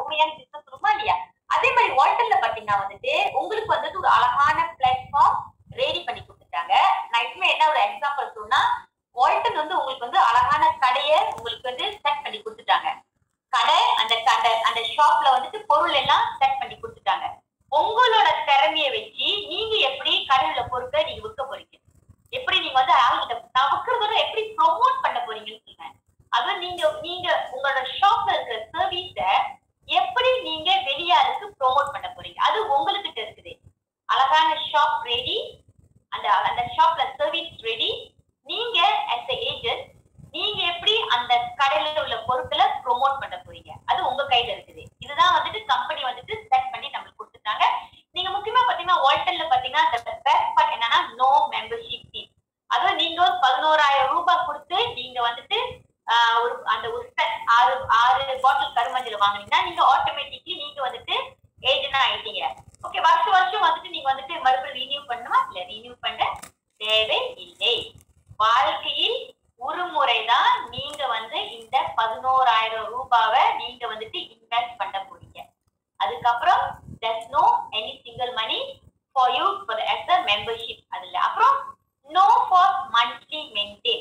உண்மையான பிசினஸ் சொல்லுமா இல்லையா அதே மாதிரி வால்டன்ல பாத்தீங்கன்னா வந்துட்டு உங்களுக்கு வந்துட்டு ஒரு அழகான பிளாட்ஃபார்ம் ரெடி பண்ணி கொடுத்துட்டாங்க நான் இப்பமே என்ன ஒரு எக்ஸாம்பிள் சொன்னா வால்டன் வந்து உங்களுக்கு வந்து அழகான கடையை உங்களுக்கு வந்து செட் பண்ணி கொடுத்துட்டாங்க கடை அந்த அந்த அந்த ஷாப்ல வந்துட்டு பொருள் எல்லாம் செட் பண்ணி கொடுத்துட்டாங்க உங்களோட திறமைய வச்சு நீங்க எப்படி கடையில பொருட்களை நீங்க விற்க போறீங்க எப்படி நீங்க வந்து ஆளுகிட்ட நான் விற்கிறத எப்படி ப்ரொமோட் பண்ண போறீங்கன்னு சொல்றேன் அது நீங்க நீங்க உங்களோட ஷாப்ல இருக்கிற சர்வீஸ எப்படி நீங்க வெளியாளுக்கு ப்ரோமோட் பண்ண போறீங்க அது உங்ககிட்ட இருக்குது அழகான ஷாப் ரெடி அந்த அந்த ஷாப்ல சர்வீஸ் ரெடி நீங்க as a ஏஜென்ட் நீங்க எப்படி அந்த கடையில உள்ள பொருட்களை ப்ரோமோட் பண்ண போறீங்க அது உங்க கையில இருக்குது இதுதான் வந்துட்டு கம்பெனி வந்துட்டு செட் பண்ணி நம்மளுக்கு கொடுத்துட்டாங்க நீங்க முக்கியமா பாத்தீங்கன்னா வால்டன்ல பாத்தீங்கன்னா அந்த பெஸ்ட் பார்ட் என்னன்னா நோ மெம்பர்ஷிப் ஃபீஸ் அதுவும் நீங்க ஒரு பதினோராயிரம் ரூபாய் கொடுத்து நீங்க வந்துட்டு ஆஹ், ஒரு அந்த ஒரு set ஆறு ஆறு பாட்டில் கருமஞ்சள் வாங்குனீங்கன்னா நீங்க ஆட்டோமேட்டிக்லி நீங்க வந்துட்டு ஏஜென்ட் ஆயிட்டீங்க ஓகே வருஷம் வருஷம் வந்துட்டு நீங்க வந்துட்டு மறுபடியும் ரினியூ பண்ணுமா இல்ல ரினியூ பண்ண தேவை இல்லை வாழ்க்கையில் ஒரு முறைதான் நீங்க வந்து இந்த பதினோராயிரம் ரூபாவை நீங்க வந்துட்டு இன்வெஸ்ட் பண்ண போறீங்க அதுக்கப்புறம் there's no any single money for you for the as a membership அதுல அப்புறம் no for monthly maintain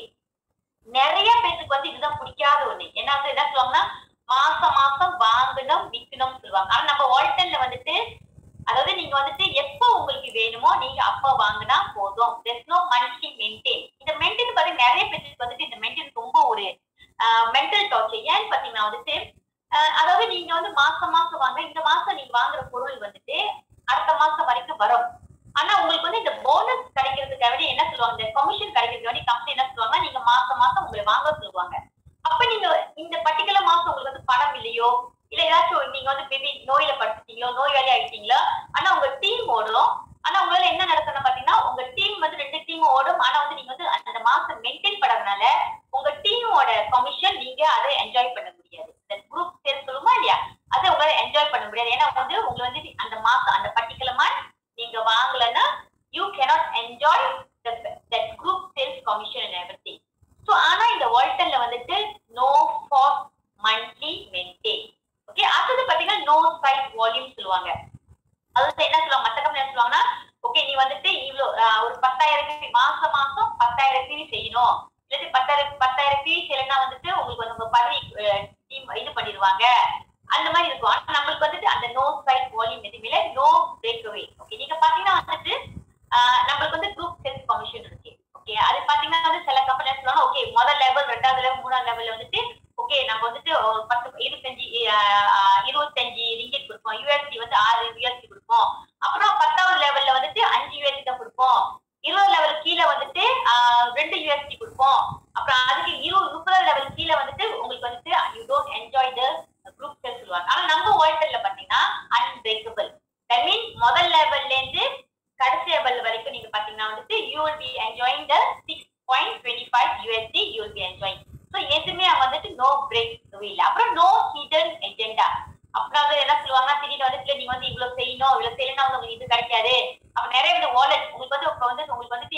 நிறைய பேருக்கு வந்து இதுதான் பிடிக்காத ஒண்ணு என்ன வந்து என்ன சொல்லுவாங்கன்னா மாசம் மாசம் வாங்கணும் விற்கணும்னு சொல்லுவாங்க ஆனா நம்ம வால்டன்ல வந்துட்டு அதாவது நீங்க வந்துட்டு எப்போ உங்களுக்கு வேணுமோ நீங்க அப்ப வாங்கினா போதும் there's no monthly maintain இந்த மெயின்டைன் பாத்தீங்கன்னா நிறைய பேருக்கு வந்துட்டு இந்த மெயின்டைன் ரொம்ப ஒரு மென்டல் டார்ச்சர் ஏன்னு பாத்தீங்கன்னா வந்துட்டு ஆஹ் அதாவது நீங்க வந்து மாசம் மாசம் வாங்க இந்த மாசம் நீங்க வாங்குற பொருள் வந்துட்டு அடுத்த மாசம் வரைக்கும் வரும் ஆனா உங்களுக்கு வந்து இந்த போனஸ் கிடைக்கிறதுக்காக வேண்டி என்ன சொல்லுவாங்க இந்த கமிஷன் கிடைக்கிறதுக்கு வேண்டி கம்பெனி என்ன சொல்லுவாங்க நீங்க மாசம் மாசம் உங்களை வாங்க சொல்லுவாங்க அப்ப நீங்க இந்த பர்டிகுலர் மாசம் உங்களுக்கு வந்து பணம் இல்லையோ இல்ல ஏதாச்சும் நீங்க வந்து மேபி நோயில படுத்துட்டீங்களோ நோயாளி ஆயிட்டீங்களோ ஆனா உங்க டீம் ஓடும் ஆனா உங்களால என்ன நடக்கணும் பாத்தீங்கன்னா உங்க டீம் வந்து ரெண்டு டீம் ஓடும் ஆனா வந்து நீங்க வந்து அந்த மாசம் மெயின்டைன் பண்ணதுனால உங்க டீமோட கமிஷன் நீங்க அதை என்ஜாய் பண்ண முடியாது இந்த குரூப் சேர் சொல்லுமா இல்லையா அதை உங்களால என்ஜாய் பண்ண முடியாது ஏன்னா வந்து உங்களை வந்து அந்த மாசம் அந்த பர்டிகுலர் மந்த் நீங்க வாங்கலைன்னா you cannot enjoy that group sales commission and everything so ஆனா இந்த வால்டன்ல வந்துட்டு no for monthly maintain okay அடுத்தது பாத்தீங்கன்னா நோ சைட் வால்யூம் சொல்லுவாங்க அது வந்து என்ன சொல்லுவாங்க மத்த கம்பெனி என்ன சொல்லுவாங்கன்னா ஓகே நீ வந்துட்டு இவ்வளோ ஆஹ், ஒரு பத்தாயிரம் பீ மாசம் மாசம் பத்தாயிரம் பீ செய்யணும் இல்லாட்டி பத்தாயிரம் பத்தாயிரம் பீ செய்யலைன்னா வந்துட்டு உங்களுக்கு வந்து உங்க பதவி டீம் இது பண்ணிடுவாங்க அந்த மாதிரி இருக்கும் ஆனா நம்மளுக்கு வந்துட்டு அந்த நோ சைட் வால்யூம் எதுவுமே நோ பிரேக் அவே ஓகே நீங்க பாத்தீங்கன்னா வந்துட்டு ஆஹ், நம்மளுக்கு வந்து குரூப் சேல்ஸ் கமிஷன் இருக்கு ஓகே அது பாத்தீங்கன்னா வந்து சில கம்பெனி சொல்லுவாங்க ஓகே முதல் லெவல் ரெண்டாவது லெவல் மூணாவது லெவல்ல வந்துட்டு ஓகே நம்ம வந்துட்டு ஒரு பத்து இருபத்தஞ்சு ஆஹ், ஆஹ், இருபத்தஞ்சு ரிங்கெட் கொடுப்போம் யூஎஸ்டி வந்து ஆறு யூஎஸ்டி கொடுப்போம் அப்புறம் பத்தாவது லெவல்ல வந்துட்டு அஞ்சு யூஎஸ்டி தான் கொடுப்போம் இருபது லெவல் கீழே வந்துட்டு ஆஹ், ரெண்டு யூஎஸ்டி கொடுப்போம் அப்புறம் அதுக்கு இருபது முப்பது லெவல் கீழே வந்துட்டு உங்களுக்கு வந்துட்டு you don't enjoy the group sale சொல்லுவாங்க ஆனா நம்ம வால்டர்ல பாத்தீங்கன்னா அன்பிரேக்கபிள் தட் மீன் முதல் லெவல்ல இருந்து கடைசி லெவல் வரைக்கும் நீங்க பாத்தீங்கன்னா வந்துட்டு you will be enjoying the six point twenty five USD you will be enjoying so எதுவுமே அங்க வந்துட்டு நோ பிரேக் இல்லை அப்புறம் நோ ஹிடன் எஜெண்டா அப்புறம் அது என்ன சொல்லுவாங்கன்னா திடீர்னு வந்துட்டு இல்ல, நீங்க வந்து இவ்வளவு செய்யணும் இவ்வளவு செய்யணும் வந்து உங்களுக்கு இது கிடைக்காது அப்ப நிறைய இந்த வாலெட் உங்களுக்கு வந்து இப்ப வந்து உங்களுக்கு வந்துட்டு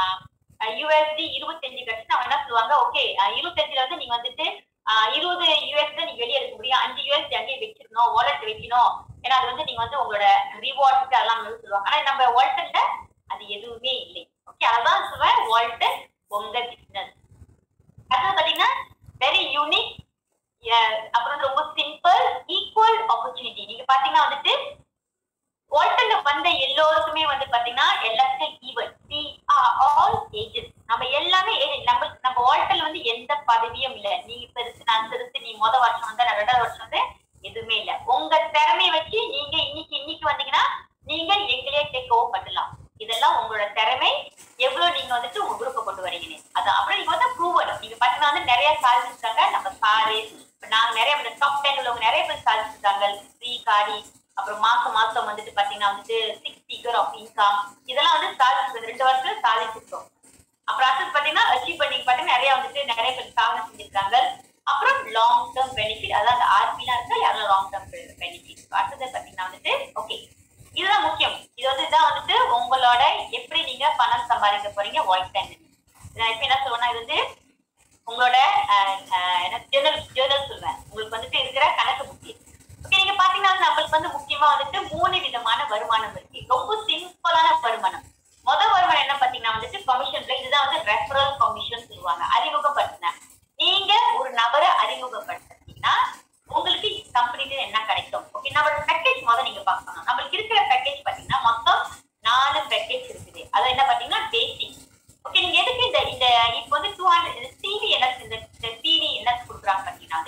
யூஎஸ்டி இருபத்தஞ்சு கிடைச்சு அவங்க என்ன சொல்லுவாங்க ஓகே இருபத்தஞ்சுல வந்து நீங்க வந்துட்டு ஆஹ், இருபது யூஎஸ் தான் நீங்க வெளியே எடுக்க முடியும் அஞ்சு யூஎஸ்டி அங்கேயே வச்சிருக்கணும் வாலெட் வைக்கணும் ஏன்னா அது வந்து நீங்க வந்து உங்களோட ரிவார்ட்ஸ்க்கு அதெல்லாம் வந்து சொல்லுவாங்க ஆனா நம்ம வால்டன்ல அது எதுவுமே இல்லை ஓகே அதான் சொல்லுவேன் வால்டன் உங்க பிசினஸ் அடுத்தது பாத்தீங்கன்னா வெரி யூனிக் அப்புறம் ரொம்ப சிம்பிள் ஈக்குவல் ஆப்பர்ச்சுனிட்டி நீங்க பாத்தீங்கன்னா வந்துட்டு வால்டன்ல வந்த எல்லோருக்குமே வந்து பாத்தீங்கன்னா எல்லாத்துக்கும் even we are all agent நம்ம எல்லாமே ஏஜென்ட் நம்ம நம்ம வால்டன்ல வந்து எந்த பதவியும் இல்ல நீ பெருசு நான் பெருசு நீ முத வருஷம் வந்து நான் ரெண்டாவது வருஷம் வந்து எதுவுமே இல்ல உங்க திறமையை வச்சு நீங்க இன்னைக்கு இன்னைக்கு வந்தீங்கன்னா நீங்க எங்களே டேக் ஓவர் பண்ணலாம் இதெல்லாம் உங்களோட திறமை எவ்வளவு நீங்க வந்துட்டு உங்க குரூப்பை கொண்டு வரீங்கன்னு அதான் அப்புறம் நீங்க வந்து ப்ரூவ் நீங்க பாத்தீங்கன்னா வந்து நிறைய சாதிச்சிருக்காங்க நம்ம சாரு இப்ப நாங்க நிறைய இந்த டாப் டென் உள்ளவங்க நிறைய பேர் சாதிச்சிருக்காங்க ஃப்ரீ காடி அப்புறம் மாசம் மாசம் வந்துட்டு பாத்தீங்கன்னா வந்துட்டு சிக்ஸ் ஃபிகர் ஆஃப் இன்கம் இதெல்லாம் வந்து சாதிச்சிருக்கோம் ரெண்டு வருஷத்துல சாதிச்சிருக்கோம் அப்புறம் அடுத்தது பாத்தீங்கன்னா அச்சீவ் பண்ணி பாத்தீங்கன்னா நிறைய வந்துட்டு நிறைய பேர் சாதனை செஞ்சிருக்காங்க அப்புறம் லாங் டேர்ம் பெனிஃபிட் அதான் அந்த ஆர்பிலாம் இருக்கா யாரும் லாங் டேர்ம் பெனிஃபிட் அடுத்தது பாத்தீங்கன்னா வந்துட்டு ஓகே இதுதான் முக்கியம் இது வந்து இதான் வந்துட்டு உங்களோட எப்படி நீங்க பணம் சம்பாதிக்க போறீங்க வாய்ஸ் டைம் நான் இப்ப என்ன சொல்லுவேன்னா இது வந்து உங்களோட ஜேர்னல் ஜேர்னல் சொல்லுவேன் உங்களுக்கு வந்துட்டு இருக்கிற கணக்கு புத்தி ஓகே நீங்க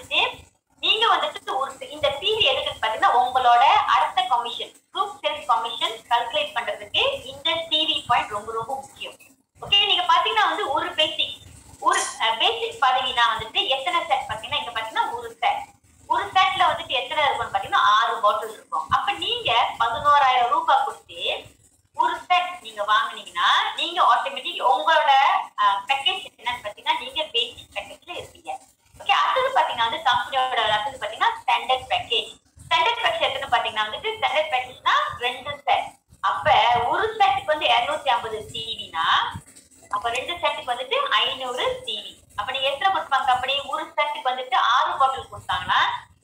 வந்துட்டு நீங்க வந்துட்டு ஒரு இந்த பிவி எதுக்கு பாத்தீங்கன்னா உங்களோட அடுத்த commission group sales commission calculate பண்றதுக்கு இந்த டிவி பாயிண்ட் ரொம்ப ரொம்ப முக்கியம் ஓகே நீங்க பாத்தீங்கன்னா வந்து ஒரு பேசிக் ஒரு பேசிக் பாத்தீங்கன்னா வந்துட்டு எத்தனை செட் பாத்தீங்கன்னா இங்க பாத்தீங்கன்னா ஒரு செட் ஒரு செட்ல வந்துட்டு எத்தனை இருக்கும்னு பாத்தீங்கன்னா ஆறு பாட்டில் இருக்கும் அப்ப நீங்க பதினோராயிரம் ரூபாய் கொடுத்து ஒரு செட் நீங்க வாங்குனீங்கன்னா நீங்க ஆட்டோமேட்டிக் உங்களோட பேக்கேஜ் என்னன்னு பாத்தீங்கன்னா நீங்க பேசிக் பேக்கேஜ்ல இருப்பீங்க ஓகே அடுத்தது பாத்தீங்கன்னா வந்து கம்பெனியோட அடுத்தது பாத்தீங்கன்னா ஸ்டாண்டர்ட் பேக்கேஜ் ஸ்டாண்டர்ட் பேக்கேஜ் எத்தனை பாத்தீங்கன்னா வந்துட்டு ஸ்டாண்டர்ட் பேக்கேஜ்னா ரெண்டு செட் அப்ப ஒரு செட்டுக்கு வந்து இருநூத்தி ஐம்பது சிவினா அப்ப ரெண்டு செட்டுக்கு வந்துட்டு ஐநூறு சிவி அப்ப நீங்க எத்தனை கொடுப்பாங்க கம்பெனி ஒரு செட்டுக்கு வந்துட்டு ஆறு பாட்டில் கொடுத்தாங்கன்னா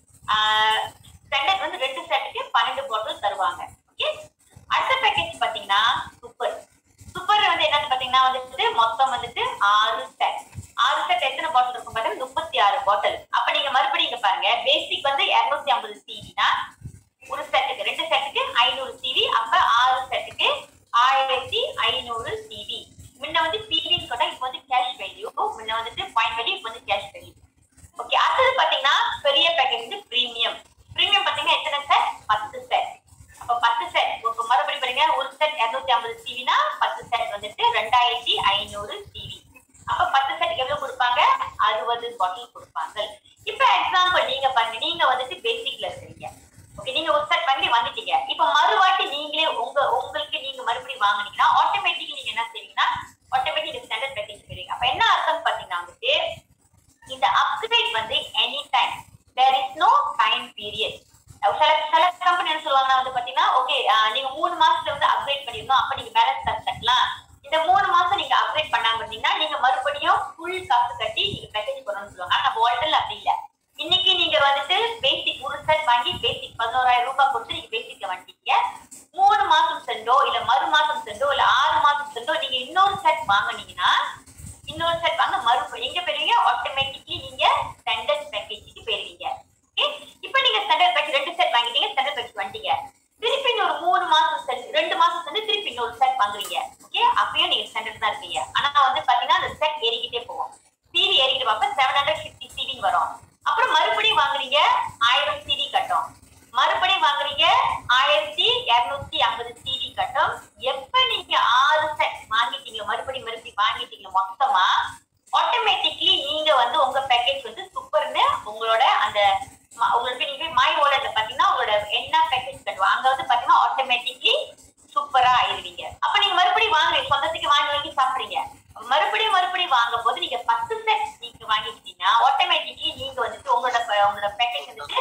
ஸ்டாண்டர்ட் வந்து ரெண்டு செட்டுக்கு பன்னெண்டு பாட்டில் தருவாங்க ஓகே அடுத்த பேக்கேஜ் பாத்தீங்கன்னா சூப்பர் சூப்பர் வந்து என்னன்னு பாத்தீங்கன்னா வந்துட்டு மொத்தம் வந்துட்டு ஆறு செட் ஆறு செட் எத்தனை பாட்டில் இருக்கும் பாத்தீங்கன்னா முப்பத்தி ஆறு பாட்டில் அப்ப நீங்க மறுபடியும் இங்க பாருங்க பேசிக் வந்து இருநூத்தி ஐம்பது சிவினா ஒரு செட்டுக்கு ரெண்டு செட்டுக்கு ஐநூறு சிவி அப்ப ஆறு செட்டுக்கு ஆயிரத்தி ஐநூறு சிவி முன்ன வந்து பிவின்னு சொன்னா இப்போ வந்து கேஷ் வேல்யூ முன்ன வந்துட்டு பாயிண்ட் வேல்யூ இப்போ வந்து கேஷ் வேல்யூ ஓகே அடுத்தது பாத்தீங்கன்னா பெரிய பேக்கேஜ் வந்து பிரீமியம் பிரீமியம் பாத்தீங்கன்னா எத்தனை செட் பத்து செட் அப்ப பத்து செட் இப்போ மறுபடியும் பாருங்க ஒரு செட் இருநூத்தி ஐம்பது சிவினா பத்து செட் வந்துட்டு ரெண்டாயிரத்தி ஐநூறு சிவி அப்ப பத்து செட் எவ்வளவு கொடுப்பாங்க அறுபது பாட்டில் கொடுப்பாங்க இப்ப எக்ஸாம்பிள் நீங்க பாருங்க நீங்க வந்துட்டு பேசிக்ல இருக்கிறீங்க ஓகே நீங்க ஒரு செட் பண்ணி வந்துட்டீங்க இப்ப மறுவாட்டி நீங்களே உங்க உங்களுக்கு நீங்க மறுபடியும் வாங்குனீங்கன்னா ஆட்டோமேட்டிக் நீங்க என்ன செய்வீங்கன்னா ஆட்டோமேட்டிக் ஸ்டாண்டர்ட் பேக்கேஜ் போயிருவீங்க அப்ப என்ன அர்த்தம் பாத்தீங்கன்னா வந்துட்டு இந்த அப்கிரேட் வந்து any time there is no time period சில சில கம்பெனி என்ன சொல்லுவாங்கன்னா வந்து பாத்தீங்கன்னா ஓகே நீங்க மூணு மாசத்துல வந்து அப்கிரேட் பண்ணிருந்தோம் அப்ப நீங்க பேலன்ஸ் காசு கட்டலாம் இந்த மூணு மாசம் நீங்க அப்கிரேட் பண்ணாம இருந்தீங்கன்னா நீங்க மறுபடியும் ஃபுல் காசு கட்டி நீங்க பேக்கேஜ் பண்ணணும்னு சொல்லுவாங்க ஆனா நம்ம வால்டல் அப்படி இல்ல இன்னைக்கு நீங்க வந்துட்டு பேசிக் ஒரு செட் வாங்கி பேசிக் பதினோராயிரம் ரூபாய் கொடுத்து நீங்க பேசிக்ல வந்துட்டீங்க மூணு மாசம் சென்றோ இல்ல மறு மாசம் சென்றோ இல்ல ஆறு மாசம் சென்றோ நீங்க இன்னொரு செட் வாங்குனீங்கன்னா இன்னொரு செட் வாங்க மறு எங்க பெறுவீங்க ஆட்டோமேட்டிக்லி நீங்க ஸ்டாண்டர்ட் பேக்கேஜுக்கு போயிருவீங்க ஓகே இப்போ நீங்க ஸ்டாண்டர்ட் பேக்கேஜ் ரெண்டு செட் வாங்கிட்டீங்க ஸ்டாண்டர்ட் பேக்கேஜ் வந்துட்டீங்க திருப்பி இன்னொரு மூணு மாசம் செட் ரெண்டு மாசம் சென்று திருப்பி இன்னொரு செட் வாங்குவீங்க ஓகே அப்பயும் நீங்க ஸ்டாண்டர்ட் தான் இருக்கீங்க ஆனா வந்து பாத்தீங்கன்னா அந்த செட் ஏறிக்கிட்டே போகும் சிவி ஏறிக்கிட்டு பார்ப்ப செவன் ஹண்ட்ரட் ஃபிஃப்டி சிவின்னு வரும் அப்புறம் மறுபடியும் வாங்குறீங்க ஆயிரம் சிவி கட்டும் மறுபடியும் வாங்குறீங்க ஆயிரத்தி இருநூத்தி ஐம்பது சிவி கட்டும் எப்ப நீங்க ஆறு செட் வாங்கிட்டீங்களோ மறுபடியும் மறுபடியும் வாங்கிட்டீங்களோ மொத்தமா ஆட்டோமேட்டிக்லி நீங்க வந்து உங்க பேக்கேஜ் வந்து சூப்பர்னு உங்களோட அந்த ம- உங்களுக்கு நீங்க மை வாலெட்ல பாத்தீங்கன்னா உங்களோட என்ன பேக்கேஜ் கட்டுவோம் அங்க வந்து பாத்தீங்கன்னா ஆட்டோமேட்டிக்லி சூப்பரா ஆயிருவீங்க அப்ப நீங்க மறுபடியும் வாங்குறீங்க சொந்தத்துக்கு வாங்கி வாங்கி சாப்பிடுறீங்க மறுபடியும் மறுபடியும் வாங்கும் போது நீங்க பத்து செட் நீங்க வாங்கிட்டீங்கன்னா ஆட்டோமேட்டிக்லி நீங்க வந்துட்டு உங்களோட ப- உங்களோட பேக்கேஜ் வந்துட்டு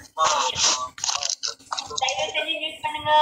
தயவு செஞ்சு யூஸ் பண்ணுங்க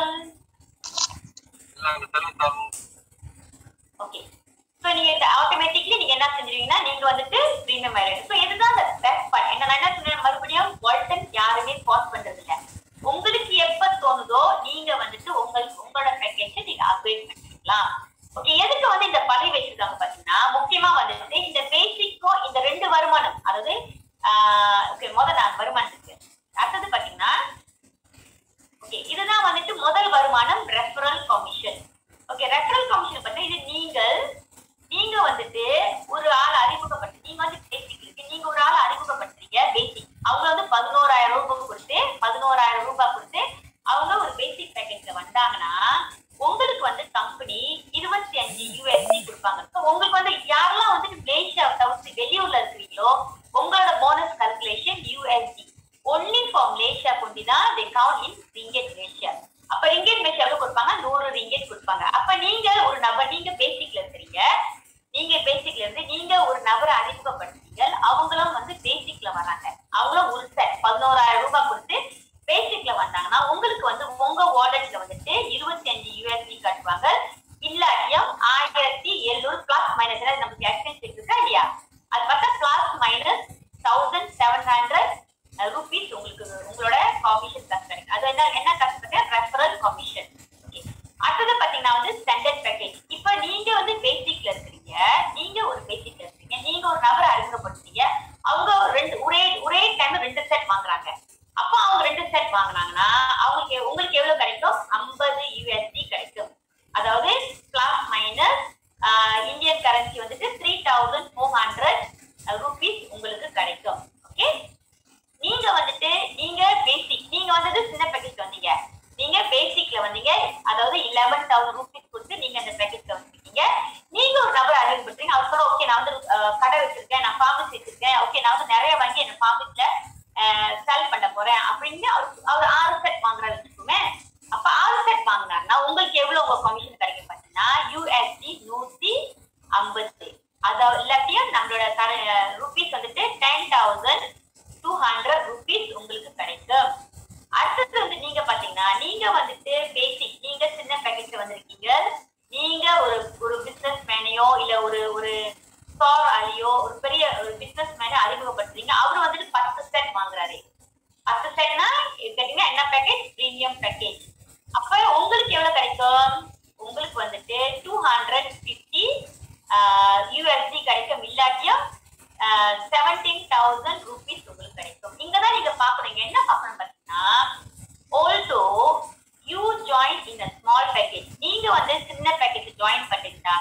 ஓகே சோ நீங்க ஆட்டோமேட்டிக்லி நீங்க என்ன செஞ்சிருவீங்கன்னா நீங்க வந்துட்டு பிரீமியம் ஆயிடும் சோ இதுதான் அந்த பெஸ்ட் பார்ட் என்ன நான் என்ன சொன்னேன் மறுபடியும் வால்டன் யாருமே பாஸ் பண்றது இல்ல உங்களுக்கு எப்ப தோணுதோ நீங்க வந்துட்டு உங்களுக்கு உங்களோட பேக்கேஜ் நீங்க அப்கிரேட் பண்ணிக்கலாம் ஓகே எதுக்கு வந்து இந்த பதவி வச்சிருக்காங்க பாத்தீங்கன்னா முக்கியமா வந்துட்டு இந்த பேசிக்கும் இந்த ரெண்டு வருமானம் அதாவது ஓகே முதல் நான் வருமானத்துக்கு அடுத்தது பாத்தீங்கன்னா ஓகே இதுதான் வந்துட்டு முதல் வருமானம் referral commission okay referral commission பத்தி இது நீங்கள் நீங்க வந்துட்டு ஒரு ஆள் அறிமுகப்படுத்தி நீங்க வந்து பேசிக் இருக்கு நீங்க ஒரு ஆள் அறிமுகப்படுத்துறீங்க பேசிக் அவங்க வந்து பதினோராயிரம் ரூபாய் கொடுத்து பதினோராயிரம் ரூபாய் கொடுத்து அவங்க ஒரு பேசிக் பேக்கேஜ்ல வந்தாங்கன்னா உங்களுக்கு வந்து கம்பெனி இருபத்தி அஞ்சு யூஎஸ்டி கொடுப்பாங்க So, உங்களுக்கு வந்து யாரெல்லாம் வந்துட்டு மலேசியா தவிர்த்து வெளியூர்ல இருக்கிறீங்களோ உங்களோட bonus calculation USD only for Malaysia கொண்டு தான் they count in ringgit Malaysia அப்ப ரிங்கெட் மலேசியா எவ்வளவு கொடுப்பாங்க நூறு ரிங்கெட் கொடுப்பாங்க அப்ப நீங்க ஒரு நபர் நீங்க பேசிக்ல இருக்கிறீங்க நீங்க பேசிக்ல இருந்து நீங்க ஒரு நபரை அறிமுகப்படுத்துறீங்க அவங்களும் வந்து பேசிக்ல வராங்க அவங்களும் ஒரு செட் பதினோராயிரம் ரூபாய் கொடுத்து பேசிக்ல வந்தாங்கன்னா உங்களுக்கு வந்து உங்க வாலெட்ல வந்துட்டு இருபத்தி அஞ்சு யூஎஸ்டி கட்டுவாங்க இல்லாட்டியும் ஆயிரத்தி எழுநூறு பிளஸ் மைனஸ் நமக்கு எக்ஸ்சேஞ்ச் இருக்கா இல்லையா அது பார்த்தா plus minus thousand seven hundred rupees உங்களுக்கு உங்களோட கமிஷன் காசு கிடைக்கும் அது என்ன என்ன காசு பார்த்தீங்கன்னா ரெஃபரல் கமிஷன் ஓகே அடுத்தது பாத்தீங்கன்னா வந்து ஸ்டாண்டர்ட் பேக்கேஜ் இப்போ நீங்க வந்து பேசிக்ல இருக்கிறீங்க நீங்க ஒரு பேசிக்ல இருக்கீங்க நீங்க ஒரு நபரை அறிமுகப்படுத்துறீங்க அவங்க ரெண்டு ஒரே ஒரே டைம் ரெண்டு செட் வாங்குறாங்க அப்போ அவங்க ரெண்டு செட் வாங்குனாங்கன்னா அவங்களுக்கு உங்களுக்கு எவ்வளவு கிடைக்கும் ஐம்பது யூஎஸ்டி கிடைக்கும் அதாவது பிளஸ் மைனஸ் இந்தியன் கரன்சி வந்துட்டு three thousand four hundred rupees உங்களுக்கு கிடைக்கும் ஓகே உங்களுக்கு கிடைக்கும் அடுத்தது வந்து நீங்க பாத்தீங்கன்னா நீங்க வந்துட்டு பேசிக் நீங்க சின்ன பேக்கேஜ் வந்திருக்கீங்க நீங்க ஒரு ஒரு பிசினஸ் மேனையோ இல்ல ஒரு ஒரு ஸ்டார் ஆலியோ ஒரு பெரிய ஒரு பிசினஸ் மேனை அறிமுகப்படுத்துறீங்க அவரு வந்துட்டு பத்து செட் வாங்குறாரு பத்து செட்னா கேட்டீங்கன்னா என்ன பேக்கேஜ் பிரீமியம் பேக்கேஜ் அப்ப உங்களுக்கு எவ்வளவு கிடைக்கும் உங்களுக்கு வந்துட்டு டூ ஹண்ட்ரட் பிப்டி யூஎஸ்டி கிடைக்கும் இல்லாட்டியும் செவன்டீன் தௌசண்ட் ருபீஸ் உங்களுக்கு கிடைக்கும் இங்க தான் நீங்க பார்க்கணும் இங்க என்ன பார்க்கணும் பார்த்தீங்கன்னா also you join in small package நீங்க வந்து சின்ன பேக்கேஜ் ஜாயின் பண்ணீங்கன்னா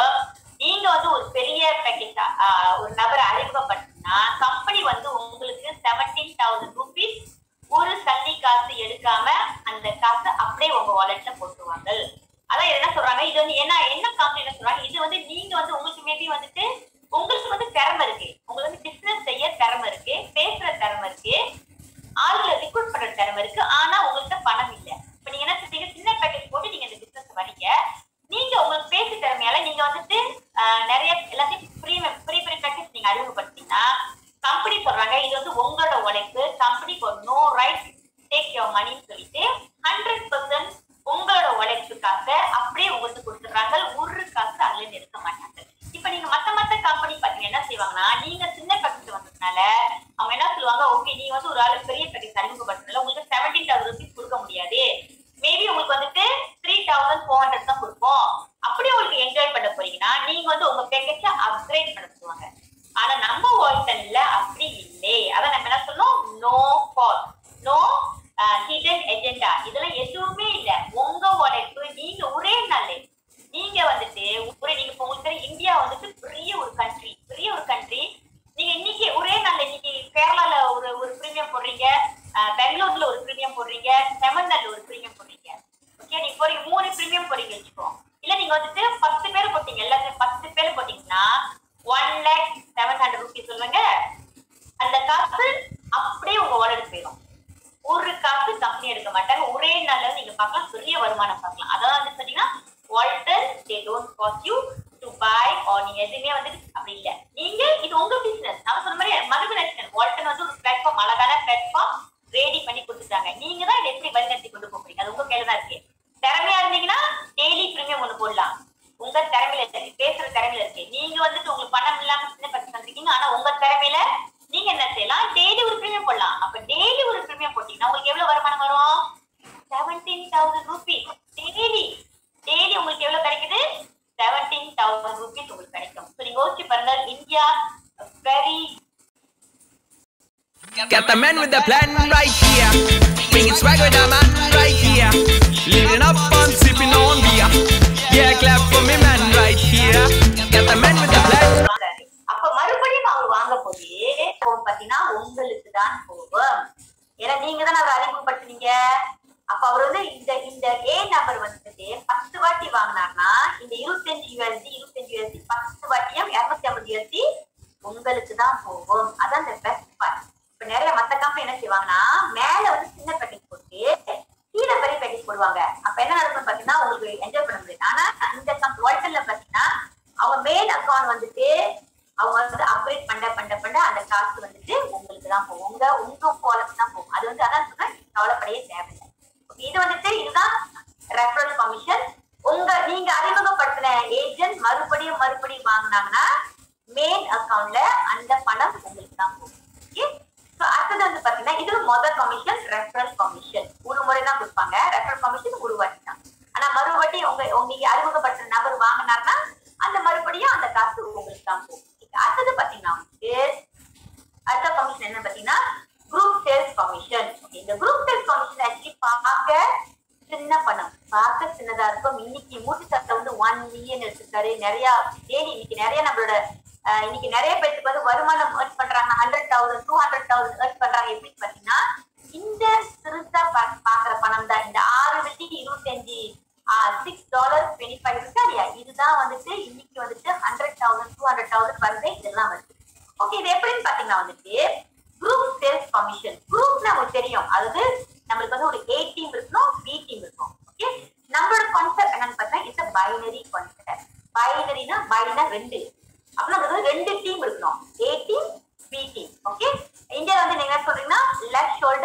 நீங்க வந்து ஒரு பெரிய பேக்கேஜ் ஒரு நபரை அறிமுகப்படுத்தினா கம்பெனி வந்து உங்களுக்கு செவன்டீன் தௌசண்ட் ருபீஸ் ஒரு சல்லி காசு எடுக்காம அந்த காசு அப்படியே உங்க வாலெட்ல போட்டுருவாங்க அதான் என்ன சொல்றாங்க இது வந்து என்ன என்ன கம்பெனி என்ன சொல்றாங்க இது வந்து நீங்க வந்து உங்களுக்கு மேபி வந்துட்டு உங்களுக்கு வந்து திறமை இருக்கு உங்களுக்கு வந்து பிசினஸ் செய்ய திறமை இருக்கு பேசுற திறமை இருக்கு ஆளுகளை ரிக்ரூட் பண்ற திறமை இருக்கு ஆனா உங்கள்கிட்ட பணம் இல்ல இப்ப நீங்க என்ன சொல்றீங்க சின்ன பேக்கேஜ் போட்டு நீங்க இந்த பிசினஸ் வரீங்க நீங்க உங்களுக்கு பேச்சு திறமையால நீங்க வந்துட்டு ஆஹ், நிறைய எல்லாத்தையும் ஃப்ரீ ஃப்ரீ ஃப்ரீ பேக்கேஜ் நீங்க அறிமுகப்படுத்தீங்கன்னா கம்பெனி சொல்றாங்க இது வந்து உங்களோட உழைப்பு கம்பெனிக்கு ஒரு நோ ரைட் டேக் யோர் மணின்னு சொல்லிட்டு ஹண்ட்ரட் பர்சன்ட் உங்களோட உழைப்புக்காக அப்படியே உங்களுக்கு கொடுத்துடுறாங்க ஒரு காசு அதுல இருந்து எடுக்க மாட்டாங்க இப்ப நீங்க மத்த மத்த கம்பெனி பாத்தீங்கன்னா என்ன செய்வாங்கன்னா நீங்க சின்ன பேக்கேஜ் வந்ததுனால அவங்க என்ன சொல்லுவாங்க ஓகே நீங்க வந்து ஒரு ஆளு பெரிய பேக்கேஜ் அறிமுகப்படுத்தினால உங்களுக்கு செவன்டீன் தௌசண்ட் ருபீஸ் கொடுக்க முடியாது மேபி உங்களுக்கு வந்துட்டு த்ரீ தௌசண்ட் ஃபோர் ஹண்ட்ரட் தான் கொடுப்போம் அப்படி உங்களுக்கு என்ஜாய் பண்ண போறீங்கன்னா நீங்க வந்து உங்க பேக்கேஜ அப்கிரேட் பண்ண சொல்லுவாங்க ஆனா நம்ம வாய்ஸ்ல அப்படி இல்லை அதான் நம்ம என்ன சொன்னோம் no fall no hidden agenda இதெல்லாம் எதுவுமே இல்ல உங்க உழைப்பு நீங்க ஒரே நாள் நீங்க வந்துட்டு ஒரே நீங்க இப்ப உங்களுக்கு தெரியும், இந்தியா வந்துட்டு பெரிய ஒரு கண்ட்ரி பெரிய ஒரு கண்ட்ரி நீங்க இன்னைக்கு ஒரே நாள்ல இன்னைக்கு கேரளால ஒரு ஒரு பிரீமியம் போடுறீங்க அஹ், பெங்களூர்ல ஒரு பிரீமியம் போடுறீங்க தமிழ்நாடுல ஒரு பிரீமியம் போடுறீங்க ஓகே நீங்க போறீங்க மூணு பிரீமியம் போடுறீங்க வச்சுக்கோ இல்ல நீங்க வந்துட்டு பத்து பேர் போட்டீங்க எல்லாத்தையும் பத்து பேர் போட்டீங்கன்னா one lakh seven hundred rupees சொல்லுங்க அந்த காசு அப்படியே உங்க வாலெட் போயிடும் ஒரு காசு கம்பெனி எடுக்க மாட்டாங்க ஒரே நாள்ல நீங்க பார்க்கலாம் பெரிய வருமானம் பார்க்கலாம் அதான் வந்து சொன்னீங்கன்னா Walter they don't cost you to buy or நீங்க எதுவுமே வந்து அப்படி இல்ல நீங்க இது உங்க பிசினஸ் நான் சொன்ன மாதிரி மரபு நேஷனல் வால்டன் வந்து ஒரு பிளாட்ஃபார்ம் அழகான பிளாட்ஃபார்ம் ரெடி பண்ணி கொடுத்துட்டாங்க நீங்க தான் இதை எப்படி வழிநடத்தி கொண்டு போக போறீங்க அது உங்க கையில தான் இருக்கு திறமையா இருந்தீங்கன்னா டெய்லி பிரீமியம் ஒண்ணு போடலாம் உங்க திறமையில இருக்கு பேசுற திறமையில இருக்கு நீங்க வந்துட்டு உங்களுக்கு பணம் இல்லாம சின்ன பசங்க வந்திருக்கீங்க ஆனா உங்க திறமையில நீங்க என்ன செய்யலாம் டெய்லி ஒரு பிரீமியம் போடலாம் அப்ப டெய்லி ஒரு பிரீமியம் போட்டீங்கன்னா உங்களுக்கு எவ்வளவு வருமானம் வரும் seventeen thousand rupees daily daily உங்களுக்கு எவ்வளவு கிடைக்குது செவன்டீன் தௌசண்ட் ருபீஸ் உங்களுக்கு கிடைக்கும் ஸோ நீங்க யோசிச்சு பாருங்க India very Got the man with the plan right here. Bringing swag with the man right here. Living up on sipping on beer. Yeah, clap for me, man right here. Got the man with the plan. வாங்குறாரு அப்ப மறுபடியும் அவர் வாங்க போது போகும் பாத்தீங்கன்னா உங்களுக்கு தான் போகும் ஏன்னா நீங்க தான் அவர் அறிமுகப்படுத்துனீங்க அப்ப அவர் வந்து இந்த இந்த ஏ நம்பர் வந்துட்டு பத்து வாட்டி வாங்கினார்னா இந்த இருபத்தஞ்சு யூஎஸ்டி இருபத்தஞ்சு யூஎஸ்டி பத்து வாட்டியும் இருநூத்தி ஐம்பது யூஎஸ்டி உங்களுக்கு தான் போகும் அதான் இந்த பெஸ்ட் பார்ட் இப்ப நிறைய மத்த கம்பெனி என்ன செய்வாங்கன்னா மேல வந்து சின்ன பேக்கெட் போட்டு கீழே பெரிய பேக்கெட் போடுவாங்க அப்ப என்ன நடக்கும் பாத்தீங்கன்னா உங்களுக்கு என்ஜாய் பண்ண முடியாது ஆனா இந்த கம்பெனி ஒய்டல்ல பாத்தீங்கன்னா அவங்க மெயின் அக்கௌண்ட் வந்துட்டு அவங்க வந்து அப்கிரேட் பண்ண பண்ண பண்ண அந்த காசு வந்துட்டு உங்களுக்கு தான் போகும் உங்க உங்க பாலிசி தான் போகும் அது வந்து அதான் சொன்னா கவலைப்படையே தேவையில்லை Okay, இது வந்துட்டு இதுதான் ரெஃபரல் கமிஷன் உங்க நீங்க அறிமுகப்படுத்தின ஏஜென்ட் மறுபடியும் மறுபடியும் வாங்குனாங்கன்னா மெயின் அக்கவுண்ட்ல அந்த பணம் உங்களுக்கு தான் போகும் ஓகே ஸோ அடுத்தது வந்து பாத்தீங்கன்னா இது முதல் கமிஷன் ரெஃபரல் கமிஷன் ஒரு முறை தான் கொடுப்பாங்க ரெஃபரல் கமிஷன் ஒரு வாட்டி தான் ஆனா மறுபடி உங்க உங்க நீங்க அறிமுகப்படுத்துற நபர் வாங்கினார்னா அந்த மறுபடியும் அந்த காசு உங்களுக்கு தான் போகும் Okay, அடுத்தது பாத்தீங்கன்னா வந்து அடுத்த கமிஷன் என்ன பாத்தீங்கன்னா குரூப் சேல்ஸ் கமிஷன் இந்த குரூப் சேல்ஸ் கமிஷன் ஆக்சுவலி பார்க்க சின்ன பணம் பார்க்க சின்னதா இருக்கும் இன்னைக்கு மூட்டு சட்டை வந்து ஒன் மில்லியன் எடுத்துருக்காரு நிறைய டெய்லி இன்னைக்கு நிறைய நம்மளோட அஹ், இன்னைக்கு நிறைய பேருக்கு வந்து வருமானம் ஏர்ன் பண்றாங்க hundred thousand two hundred thousand earn பண்றாங்க எப்படின்னு பாத்தீங்கன்னா இந்த சிறுசா பா- பாக்குற பணம் தான் இந்த ஆறு வெள்ளி இருபத்தஞ்சு சிக்ஸ் டாலர் டுவெண்ட்டி ஃபைவ் இருக்கா இல்லையா இதுதான் வந்துட்டு இன்னைக்கு வந்துட்டு hundred thousand two hundred thousand வருது இதெல்லாம் வருது ஓகே இது எப்படின்னு பாத்தீங்கன்னா வந்துட்டு குரூப் சேல்ஸ் கமிஷன் குரூப்னா உங்களுக்கு தெரியும் அதாவது நம்மளுக்கு வந்து ஒரு ஏ டீம் இருக்கணும் பி டீம் இருக்கும் ஓகே நம்மளோட கான்செப்ட் என்னன்னு பார்த்தா இட்ஸ் பைனரி கான்செப்ட் பைனரினா பைனா ரெண்டு அப்படின்னா அது வந்து ரெண்டு டீம் இருக்கணும் A team B team okay India வந்து நீங்க என்ன சொல்றீங்கன்னா லெஃப்ட் ஷோல்டர்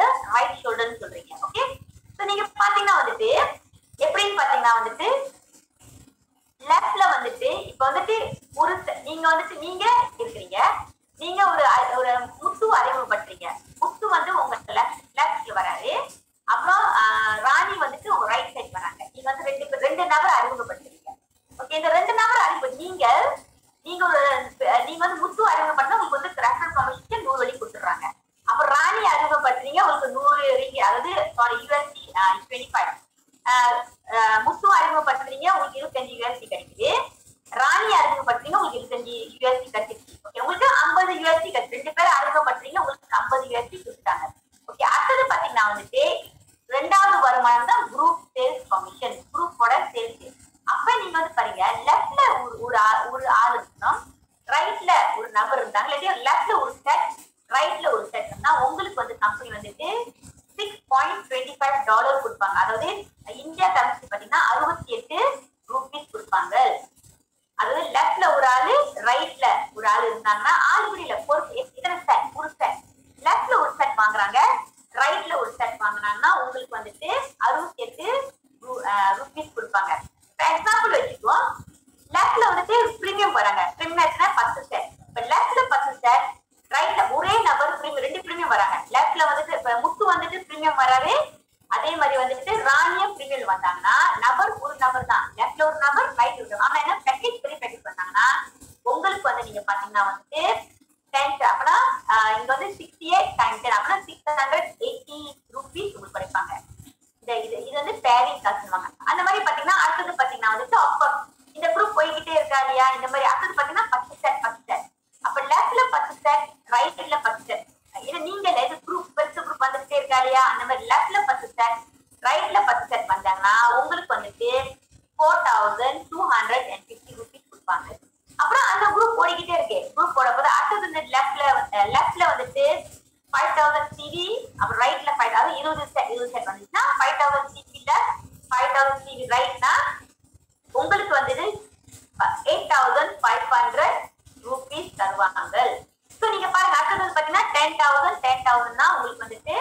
ஓகே அதாவது சாரி யூஎஸ்டி டுவெண்ட்டி ஃபைவ் முத்து அறிமுகப்படுத்துறீங்க உங்களுக்கு இருபத்தஞ்சு யூஎஸ்டி கிடைக்குது ராணி அறிமுகப்படுத்துறீங்க உங்களுக்கு இருபத்தஞ்சு யூஎஸ்டி கிடைச்சிருச்சு ஓகே உங்களுக்கு ஐம்பது யூஎஸ்டி கிடைச்சு ரெண்டு பேரும் அறிமுகப்படுத்துறீங்க உங்களுக்கு ஐம்பது யூஎஸ்டி கொடுத்துட்டாங்க ஓகே அடுத்தது பாத்தீங்கன்னா வந்துட்டு ரெண்டாவது வருமானம் தான் குரூப் சேல்ஸ் கமிஷன் குரூப்போட சேல்ஸ் அப்ப நீங்க வந்து பாருங்க லெஃப்ட்ல ஒரு ஒரு ஆ- ஒரு ஆள் இருக்கணும் ரைட்ல ஒரு நபர் இருந்தாங்க இல்லாட்டி லெஃப்ட்ல ஒரு செட் ரைட்ல ஒரு செட் இருந்தா உங்களுக்கு வந்து கம்பெனி வந்துட்டு six point twenty five dollar கொடுப்பாங்க அதாவது இந்தியா கரன்சி பாத்தீங்கன்னா அறுபத்தி எட்டு ரூபீஸ் கொடுப்பாங்க அதாவது லெஃப்ட்ல ஒரு ஆளு ரைட்ல ஒரு ஆள் இருந்தாங்கன்னா ஆள் புரியல பொறுப்பு இத்தனை செட் ஒரு செட் லெஃப்ட்ல ஒரு செட் வாங்குறாங்க ரைட்ல ஒரு செட் வாங்குனாங்கன்னா உங்களுக்கு வந்துட்டு அறுபத்தி எட்டு ருபீஸ் கொடுப்பாங்க எக்ஸாம்பிள் வச்சுக்குவோம் லெஃப்ட்ல வந்துட்டு பிரீமியம் வராங்க பிரீமியம் பத்து செட் இப்ப லெஃப்ட்ல பத்து செட் ரைட்ல ஒரே நபர் பிரீமியம் ரெண்டு பிரீமியம் வராங்க லெஃப்ட்ல வந்துட்டு இப்ப முத்து வந்துட்டு பிரீமியம் வராரு அதே மாதிரி வந்துட்டு ராணியம் பிரீமியம் வந்தாங்கன்னா நபர் ஒரு நபர் தான் லெஃப்ட்ல ஒரு நபர் ரைட் ஒரு ஆனா என்ன பேக்கேஜ் பெரிய பேக்கேஜ் பண்ணாங்கன்னா உங்களுக்கு வந்து நீங்க பாத்தீங்கன்னா வந்துட்டு டென் அப்படின்னா ஆஹ் இங்க வந்து சிக்ஸ்டி எயிட் டைம் டென் அப்படின்னா சிக்ஸ் ஹண்ட்ரட் எயிட்டி ருபீஸ் உங்களுக்கு கிடைப்பாங்க இந்த இது இது வந்து பேரிங் காசுவாங்க அந்த மாதிரி பாத்தீங்கன்னா அடுத்தது பாத்தீங்கன்னா வந்துட்டு அப்கோர்ஸ் இந்த குரூப் போய்கிட்டே இருக்கா இல்லையா இந்த மாதிரி அடுத்தது பாத்தீங்கன்னா பத்து செட் பத்து செட் அப்ப லெஃப்ட்ல பத்து செட் ரைட்ல பத்து செட் ஏன்னா நீங்க இல்ல இது குரூப் பெருசு குரூப் வந்துகிட்டே இருக்கா இல்லையா அந்த மாதிரி லெஃப்ட்ல பத்து செட் ரைட்ல பத்து செட் வந்தாங்கன்னா உங்களுக்கு வந்துட்டு four thousand two hundred and fifty rupees கொடுப்பாங்க அப்புறம் அந்த குரூப் ஓடிக்கிட்டே இருக்கு குரூப் போட போது அடுத்தது இந்த லெஃப்ட்ல லெஃப்ட்ல வந்துட்டு ஃபைவ் தௌசண்ட் சிவி அப்புறம் ரைட்ல ஃபைவ் அதாவது இருபது செட் இருபது செட் வந்துச்சுன்னா ஃபைவ் தௌசண்ட் சிவில ஃபைவ் தௌசண்ட் சிவி ரைட்னா உங்களுக்கு வந்துட்டு eight thousand five hundred rupees தருவாங்க ஸோ நீங்க பாருங்க அடுத்தது வந்து பாத்தீங்கன்னா டென் தௌசண்ட் டென் தௌசண்ட்னா உங்களுக்கு வந்துட்டு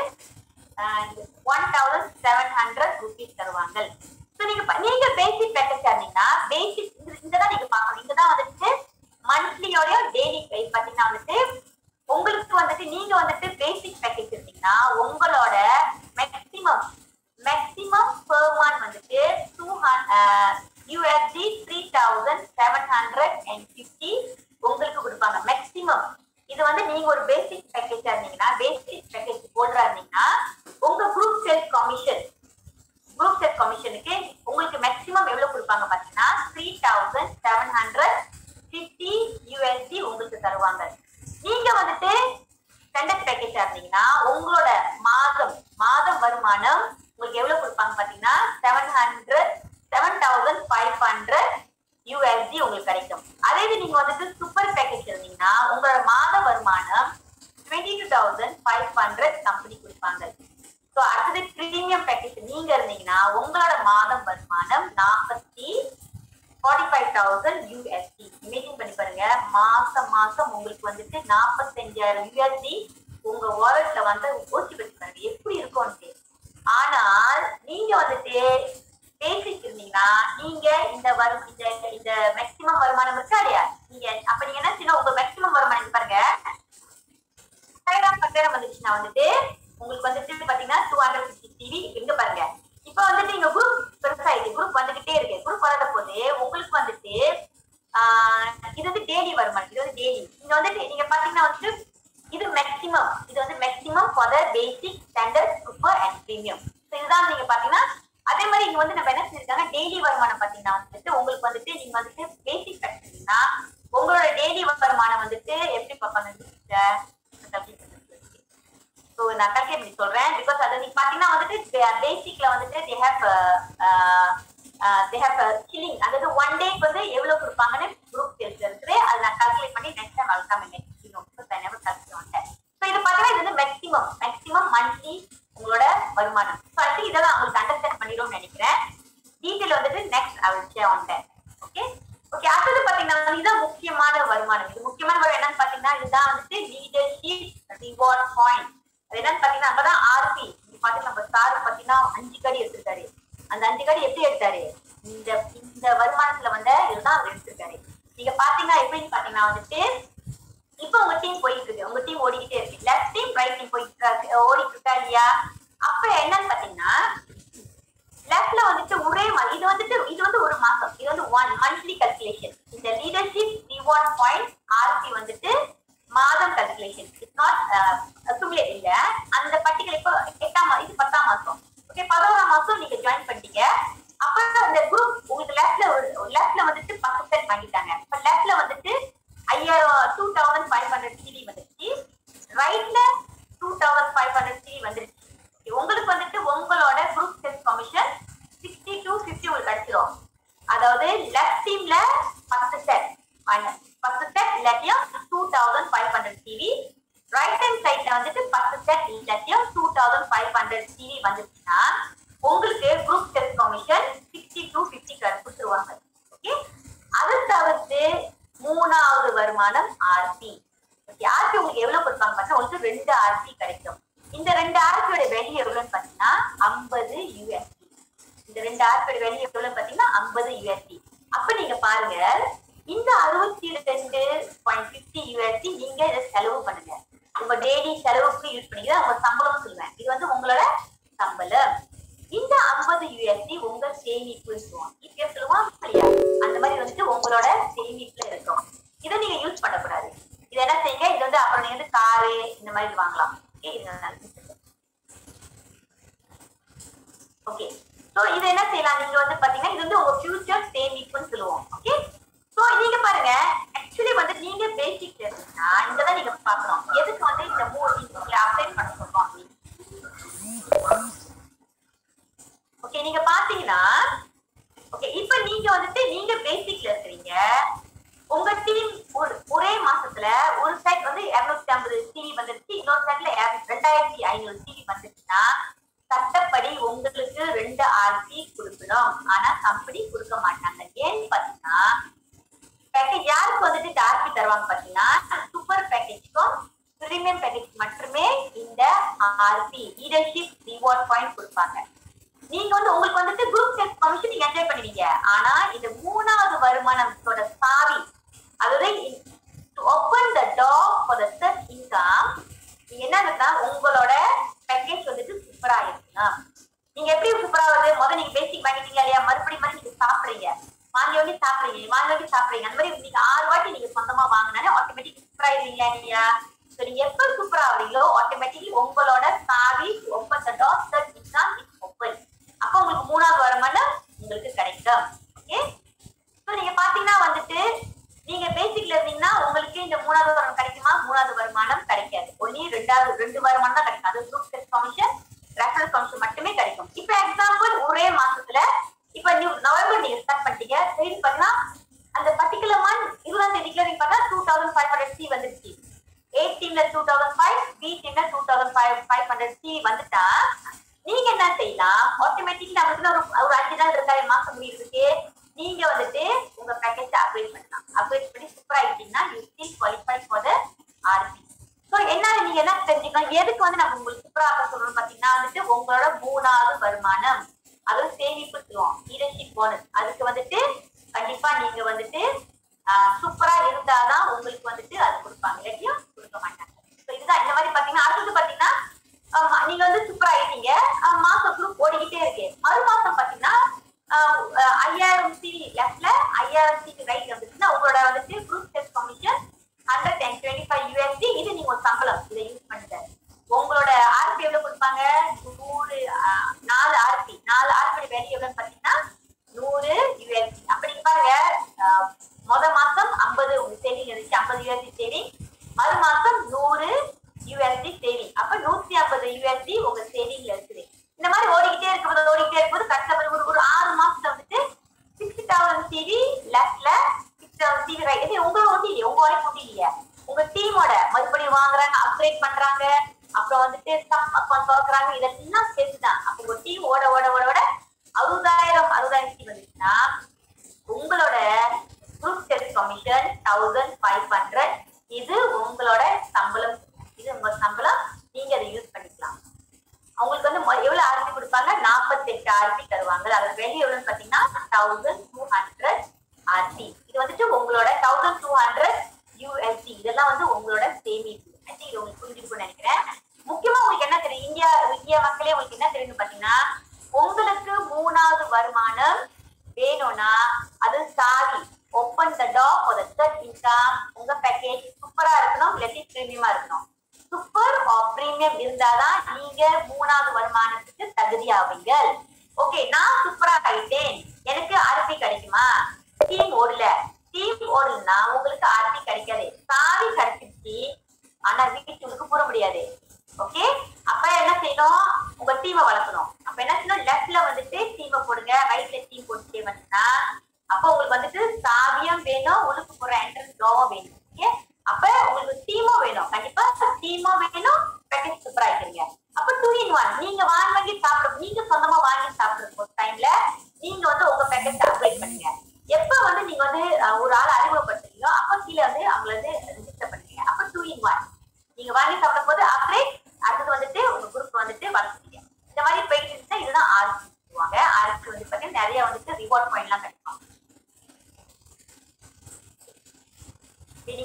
one thousand seven hundred rupees தருவாங்க ஸோ நீங்க ப- நீங்க பேசிக் பேக்கேஜ் இருந்தீங்கன்னா பேசிக் இந்த தான் நீங்க பார்க்கணும் இங்க தான் வந்துட்டு மந்த்லியோட டெய்லி பிரைஸ் பாத்தீங்கன்னா வந்துட்டு உங்களுக்கு வந்துட்டு நீங்க வந்துட்டு பேசிக் பேக்கேஜ் இருந்தீங்கன்னா உங்களோட மேக்ஸிமம் மேக்ஸிமம் பெர் மந்த் வந்துட்டு two USD three thousand seven hundred and fifty உங்களுக்கு கொடுப்பாங்க மேக்ஸிமம் இது வந்து நீங்க ஒரு பேசிக் பேக்கேஜா இருந்தீங்கன்னா பேசிக் பேக்கேஜ் போல்டரா இருந்தீங்கன்னா உங்க group sales commission group set கமிஷனுக்கு உங்களுக்கு மேக்ஸிமம் எவ்வளவு கொடுப்பாங்க பாத்தீங்கன்னா three thousand seven hundred fifty USD உங்களுக்கு தருவாங்க நீங்க வந்துட்டு ஸ்டாண்டர்ட் பேக்கேஜா இருந்தீங்கன்னா உங்களோட மாதம் மாதம் வருமானம் உங்களுக்கு எவ்வளவு கொடுப்பாங்க பாத்தீங்கன்னா seven hundred seven thousand five hundred USD உங்களுக்கு கிடைக்கும் அதே இது நீங்க வந்துட்டு சூப்பர் பேக்கேஜ் இருந்தீங்கன்னா உங்களோட மாத வருமானம் twenty two thousand five hundred company கொடுப்பாங்க ஸோ அடுத்தது பிரீமியம் பேக்கேஜ் நீங்க இருந்தீங்கன்னா உங்களோட மாதம் வருமானம் நாற்பத்தி forty five thousand USD imagine பண்ணி பாருங்க மாசம் மாசம் உங்களுக்கு வந்துட்டு நாற்பத்தஞ்சாயிரம் யூஎஸ்டி உங்க வாலெட்ல வந்து ஓசி வச்சு பாருங்க எப்படி இருக்கும்னு ஆனால் நீங்க வந்துட்டு பேசிக் இருந்தீங்கன்னா நீங்க இந்த வரும் இந்த இந்த மேக்சிமம் வருமானம் இருக்கா இல்லையா நீங்க அப்ப நீங்க என்ன செய்யணும் உங்க மேக்சிமம் வருமானம் இங்க பாருங்க பத்தாயிரம் பத்தாயிரம் வந்துச்சுன்னா வந்துட்டு உங்களுக்கு வந்துட்டு பாத்தீங்கன்னா டூ ஹண்ட்ரட் ஃபிஃப்டி டிவி எங்க பாருங்க இப்ப வந்துட்டு நீங்க குரூப் பெருசா இருக்கு குரூப் வந்துகிட்டே இருக்கு குரூப் வராத போது உங்களுக்கு வந்துட்டு ஆஹ் இது வந்து டெய்லி வருமானம் இது வந்து டெய்லி நீங்க வந்துட்டு நீங்க பாத்தீங்கன்னா வந்துட்டு இது மேக்ஸிமம் இது வந்து maximum for the basic standard super and premium so இதுதான் நீங்க பாத்தீங்கன்னா அதே மாதிரி இங்க வந்து நம்ம என்ன செஞ்சிருக்காங்க டெய்லி வருமானம் பாத்தீங்கன்னா வந்துட்டு உங்களுக்கு வந்துட்டு நீங்க வந்துட்டு பேசிக் கட்டுறீங்கன்னா உங்களோட டெய்லி வருமானம் வந்துட்டு எப்படி பார்ப்பாங்க ஸோ நான் கரெக்டாக இப்படி சொல்றேன் பிகாஸ் அது நீங்க பாத்தீங்கன்னா வந்துட்டு பேசிக்ல வந்துட்டு they have they have killing அதாவது ஒன் டேக்கு வந்து எவ்வளவு கொடுப்பாங்கன்னு குரூப் சேல்ஸ் இருக்குது அதை நான் கால்குலேட் பண்ணி நெக்ஸ்ட் டைம் அல்காம next because I never calculate வந்தேன் ஸோ இது பாத்தீங்கன்னா இது வந்து மேக்ஸிமம் மேக்ஸிமம் மந்த்லி உங்களோட வருமானம் ஸோ அடுத்து இதெல்லாம் உங்களுக்கு அண்டர்ஸ்டாண்ட் பண்ணிடும்னு நினைக்கிறேன் டீட்டெயில் வந்துட்டு நெக்ஸ்ட் ஐ வில் ஷேர் வந்தேன் ஓகே ஓகே அடுத்தது பாத்தீங்கன்னா இதுதான் முக்கியமான வருமானம் இது முக்கியமான வருமானம் என்னன்னு பாத்தீங்கன்னா இதுதான் வந்துட்டு லீடர்ஷிப் ரிவார்ட் பாயிண்ட் அது என்னன்னு பாத்தீங்கன்னா அங்கதான் ஆர்பி பாத்தீங்கன்னா நம்ம சார் பாத்தீங்கன்னா அஞ்சு கடி எடுத்திருக்காரு அந்த அஞ்சு கடி எப்படி எடுத்தாரு இந்த இந்த வருமானத்துல வந்து இதுதான் அவர் எடுத்திருக்காரு நீங்க பாத்தீங்கன்னா எப்படின்னு பாத்தீங்கன்னா வந்துட்டு இப்ப உங்க டீம் போயிட்டு இருக்கு உங்க டீம் ஓடிக்கிட்டே இருக்கு லெஃப்ட் டீம் ரைட் டீம் போயிட்டு இருக்கு ஓடிட்டு இருக்கா இல்லையா அப்ப என்னன்னு பாத்தீங்கன்னா லெஃப்ட்ல வந்துட்டு ஒரே மாதிரி இது வந்துட்டு இது வந்து ஒரு மாசம் இது வந்து ஒன் மந்த்லி கல்குலேஷன் இந்த லீடர்ஷிப் ரிவார்ட் பாயிண்ட் ஆர்பி வந்துட்டு மாதம் கல்குலேஷன் இட்ஸ் நாட் அக்குமுலேட் இல்ல அந்த பட்டியல் இப்போ எட்டாம் மா- இது பத்தாம் யூஎஸ்டி வந்துருச்சு Okay, உங்களுக்கு வந்துட்டு உங்களோட group test commission sixty to fifty உங்களுக்கு கிடைச்சிரும் அதாவது லெஃப்ட் டீம்ல பத்து செட் பத்து செட் இல்லாட்டியும் two thousand five hundred TV right hand சைட்ல வந்துட்டு பத்து செட் இல்லாட்டியும் two thousand five hundred TV வந்துச்சுன்னா உங்களுக்கு group test commission sixty to fifty கொடுத்துருவாங்க ஓகே அது தவிர்த்து மூணாவது வருமானம் ஆர்பி ஆர்பி உங்களுக்கு எவ்வளவு கொடுப்பாங்க பார்த்தா உங்களுக்கு ரெண்டு ஆர்பி கிடைக்கும் இந்த ரெண்டு ஆர்பியோட வெளி எவ்வளவுன்னு பாத்தீங்கன்னா ஐம்பது யூஎஸ்டி இந்த ரெண்டு ஆர்பியோட வெளி எவ்வளவு பாத்தீங்கன்னா ஐம்பது யூஎஸ்டி அப்ப நீங்க பாருங்க இந்த அறுபத்தி ரெண்டு பாயிண்ட் பிப்டி யூஎஸ்டி நீங்க இதை செலவு பண்ணுங்க உங்க டெய்லி செலவுக்கு யூஸ் பண்ணிக்கிறத உங்க சம்பளம் சொல்லுவேன் இது வந்து உங்களோட சம்பளம் இந்த ஐம்பது யூஎஸ்டி உங்க சேமிப்பு சொல்லுவோம் இப்ப சொல்லுவோம் இல்லையா அந்த மாதிரி வந்துட்டு உங்களோட சேமிப்புல இருக்கும் இதை நீங்க யூஸ் பண்ணக்கூடாது இது என்ன செய்யுங்க இது வந்து அப்புறம் நீங்க வந்து காரு இந்த மாதிரி வாங்கலாம் ஓகே இது ஓகே சோ இது என்ன செய்யலாம் நீங்க வந்து பாத்தீங்கன்னா இது வந்து உங்க ஃபியூச்சர் சேமிப்புன்னு சொல்லுவோம் ஓகே சோ நீங்க பாருங்க ஆக்சுவலி வந்து நீங்க பேசிக் இருந்தீங்கன்னா இங்க தான் நீங்க பாக்கணும் எதுக்கு வந்து இந்த மூணு நீங்க அப்ளை பண்ண சொல்றோம் அப்படின்னு ஓகே நீங்க பாத்தீங்கன்னா ஓகே இப்போ நீங்க வந்துட்டு நீங்க பேசிக்ல இருக்கிறீங்க உங்க டீம் ஒரு ஒரே மாசத்துல ஒரு சைட் வந்து இருநூத்தி ஐம்பது டிவி வந்துருச்சு இன்னொரு சைட்ல ரெண்டாயிரத்தி ஐநூறு டிவி வந்துருச்சுன்னா சட்டப்படி உங்களுக்கு ரெண்டு ஆர்பி கொடுக்கணும் ஆனா கம்பெனி கொடுக்க மாட்டாங்க ஏன்னு பாத்தீங்கன்னா பேக்கேஜ் யாருக்கு வந்துட்டு இந்த ஆர்பி தருவாங்க பாத்தீங்கன்னா சூப்பர் பேக்கேஜ்க்கும் பிரீமியம் பேக்கேஜ் மட்டுமே இந்த ஆர்பி லீடர்ஷிப் ரிவார்ட் பாயிண்ட் கொடுப்பாங்க நீங்க வந்து உங்களுக்கு வந்துட்டு குரூப் டெஸ்ட் கமிஷன் நீங்க என்ஜாய் பண்ணுவீங்க ஆனா இந்த மூணாவது வருமானத்தோட சாவி அதாவது open the dock for the set income நீங்க என்னன்னா உங்களோட பேக்கேஜ் வந்துட்டு சூப்பரா இருக்கணும் நீங்க எப்படி சூப்பரா வருது முதல்ல நீங்க பேசிக் வாங்கிட்டீங்க இல்லையா மறுபடியும் மாதிரி நீங்க சாப்பிடுறீங்க வாங்கி வாங்கி சாப்பிடுறீங்க வாங்கி வாங்கி சாப்பிடுறீங்க அந்த மாதிரி நீங்க ஆறு வாட்டி நீங்க சொந்தமா வாங்கினாலே ஆட்டோமேட்டிக் சூப்பரா இருவீங்களா இல்லையா ஸோ நீங்க எப்ப சூப்பரா ஆகுறீங்களோ ஆட்டோமேட்டிக்லி உங்களோட சாவி open the dock set income is open அப்ப உங்களுக்கு மூணாவது வருமானம் உங்களுக்கு கிடைக்கும் ஓகே ஸோ நீங்க பாத்தீங்கன்னா வந்துட்டு நீங்க பேசிக்ல இருந்தீங்கன்னா உங்களுக்கு இந்த மூணாவது வருமானம் கிடைக்குமா மூணாவது வருமானம் கிடைக்காது ஒன்லி ரெண்டாவது ரெண்டு வருமானம் தான் கிடைக்கும் அது group test commission reference commission மட்டுமே கிடைக்கும் இப்ப எக்ஸாம்பிள் ஒரே மாசத்துல இப்ப நியூ நவம்பர் நீங்க ஸ்டார்ட் பண்ணிட்டீங்க சரி பாத்தீங்கன்னா அந்த பர்டிகுலர் மந்த் இருபதாம் தேதிக்குள்ள நீங்க பார்த்தா two thousand five hundred C வந்துருச்சு ஏ டீம்ல டூ தௌசண்ட் ஃபைவ் பி டீம்ல two thousand five five hundred C வந்துட்டா நீங்க என்ன செய்யலாம் ஆட்டோமேட்டிக் நமக்கு ஒரு ஒரு அஞ்சு நாள் இருக்காது மாசம் முடியிருக்கு நீங்க வந்துட்டு உங்க பேக்கேஜ் அப்கிரேட் பண்ணலாம் அப்கிரேட் பண்ணி சூப்பர் ஆயிட்டீங்கன்னா you still qualify for the RP so என்ன நீங்க என்ன தெரிஞ்சுக்கணும் எதுக்கு வந்து நம்ம உங்களுக்கு சூப்பரா ஆக்க சொல்றோம் பாத்தீங்கன்னா வந்துட்டு உங்களோட மூணாவது வருமானம் அதாவது சேமிப்பு சொல்லுவோம் லீடர்ஷிப் போனஸ் அதுக்கு வந்துட்டு கண்டிப்பா நீங்க வந்துட்டு சூப்பரா இருந்தாதான் உங்களுக்கு வந்துட்டு அது கொடுப்பாங்க இல்லாட்டியும் கொடுக்க மாட்டாங்க ஸோ இதுதான் இந்த மாதிரி பாத்தீங்கன்னா அடுத்தது பாத்தீங்கன்னா ஆமா, நீங்க வந்து சூப்பர் ஆயிட்டீங்க ஆஹ் மாசம் குரூப் ஓடிக்கிட்டே இருக்கு மறு மாசம் பாத்தீங்கன்னா ஆஹ் ஆஹ் ஐயாயிரம் சிடி லெஃப்ட்ல ஐயாயிரம் சிடி ரைட் வந்துச்சுன்னா உங்களோட வந்துட்டு group test commission hundred and twenty five USD இது நீங்க ஒரு சம்பளம் இதை யூஸ் பண்ணுங்க உங்களோட ஆர்பி எவ்வளவு கொடுப்பாங்க நூறு ஆஹ் நாலு ஆர்பி நாலு ஆர்பி வேல்யூ எவ்வளவுன்னு பாத்தீங்கன்னா நூறு யூஎஸ்டி அப்ப நீங்க பாருங்க ஆஹ் முத மாசம் ஐம்பது சேவிங் இருந்துச்சு ஐம்பது யூஎஸ்டி சேவிங் மறு மாசம் நூறு யூஎஸ்டி சேவிங் அப்ப நூத்தி ஐம்பது யூஎஸ்டி உங்க சேவிங்ல இருக்குது இந்த மாதிரி ஓடிக்கிட்டே இருக்கும்போது ஓடிக்கிட்டே இருக்கும்போது கஷ்டப்பட்டு ஒரு ஒரு ஆறு மாசத்துல வந்துட்டு சிக்ஸ்டி தௌசண்ட் சிவி லெஃப்ட்ல சிக்ஸ் தௌசண்ட் சிவி ரைட் இது உங்க ஒண்டி இல்லையா உங்க வரைக்கும் ஒண்டி இல்லையா உங்க டீமோட மறுபடியும் வாங்குறாங்க அப்கிரேட் பண்றாங்க அப்புறம் வந்துட்டு ஸ்டாக் அக்கௌண்ட் திறக்கிறாங்க இதெல்லாம் சேர்த்துதான் அப்போ உங்க டீம் ஓட ஓட ஓட ஓட அறுபதாயிரம் அறுபதாயிரம் டீம் வந்துச்சுன்னா உங்களோட group test commission thousand five hundred இது உங்களோட சம்பளம் இது உங்க சம்பளம் நீங்க அதை யூஸ் பண்ணிக்கலாம் அவங்களுக்கு வந்து மொ- எவ்வளவு ஆர்பி கொடுப்பாங்க நாற்பத்தெட்டு ஆர்பி தருவாங்க அதோட வெளியே எவ்வளவுன்னு பாத்தீங்கன்னா தௌசண்ட் டூ ஹண்ட்ரட் ஆர்பி இது வந்துட்டு உங்களோட தௌசண்ட் டூ ஹண்ட்ரட் யூஎஸ்டி இதெல்லாம் வந்து உங்களோட சேமிப்பு I think இது உங்களுக்கு புரிஞ்சிருக்கும்னு நினைக்கிறேன் முக்கியமா உங்களுக்கு என்ன தெரியும் இந்தியா இந்திய மக்களே உங்களுக்கு என்ன தெரியும்னு பாத்தீங்கன்னா உங்களுக்கு மூணாவது வருமானம் வேணும்னா அது சாவி open the dock for the set income உங்க பேக்கேஜ் சூப்பரா இருக்கணும் இல்லாட்டி பிரீமியமா இருக்கணும் சூப்பர் ஆர் பிரீமியம் இருந்தாதான் நீங்க மூணாவது வருமானத்துக்கு தகுதியாவீங்க ஓகே நான் சூப்பரா ஆயிட்டேன் எனக்கு ஆர்பி கிடைக்குமா டீம் ஓடல டீம் ஓடலன்னா உங்களுக்கு ஆர்பி கிடைக்காது சாவி கிடைச்சிருச்சு ஆனா வீட்டுக்கு போட முடியாது ஓகே அப்ப என்ன செய்யணும்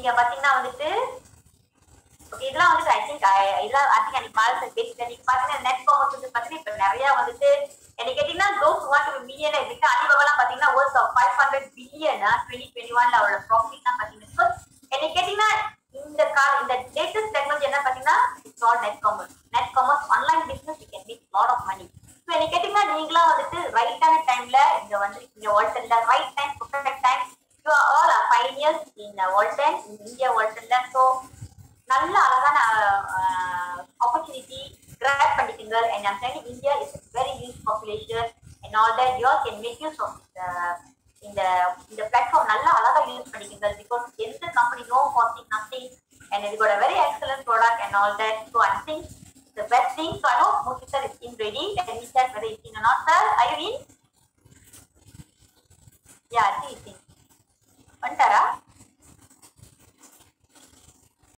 நீங்க பாத்தீங்கன்னா வந்துட்டு ஓகே இதெல்லாம் வந்துட்டு ஐ திங்க் இதெல்லாம் ஐ திங்க் எனக்கு மாதம் பேசிட்டேன் நீங்க பாத்தீங்கன்னா நெட் காமர்ஸ் வந்து பாத்தீங்கன்னா இப்ப நிறைய வந்துட்டு என்ன கேட்டீங்கன்னா தோஸ் வாட் ஒரு மில்லியன் இருக்கு அலிபாபாலாம் பாத்தீங்கன்னா worth of five hundred billion twenty twenty ஒன்ல அவரோட ப்ராஃபிட் தான் பாத்தீங்கன்னா என்ன கேட்டீங்கன்னா இந்த கால இந்த லேட்டஸ்ட் டெக்னாலஜி என்ன பாத்தீங்கன்னா it's all net commerce net commerce online business you can make lot of money so என்ன கேட்டீங்கன்னா நீங்களாம் வந்துட்டு ரைட்டான டைம்ல இங்க வந்திருக்கீங்க வால்டன்ல right time perfect time you are all pioneers in Walton in India வால்டன்ல ஸோ நல்ல அழகான ஆப்பர்ச்சுனிட்டி கிராப் பண்ணிக்கோங்க and I'm saying India is very use population and all that you can make use of இந்த இந்த platform நல்லா அழகா use பண்ணிக்கோங்க because எந்த கம்பெனி நோ காஸ்டிங் நத்திங் அண்ட் இது கூட very excellent product and all that so I think the best thing so i hope Murthy sir is in ready let me check whether he's in or not sir are you in yeah i think he's in வந்துட்டாரா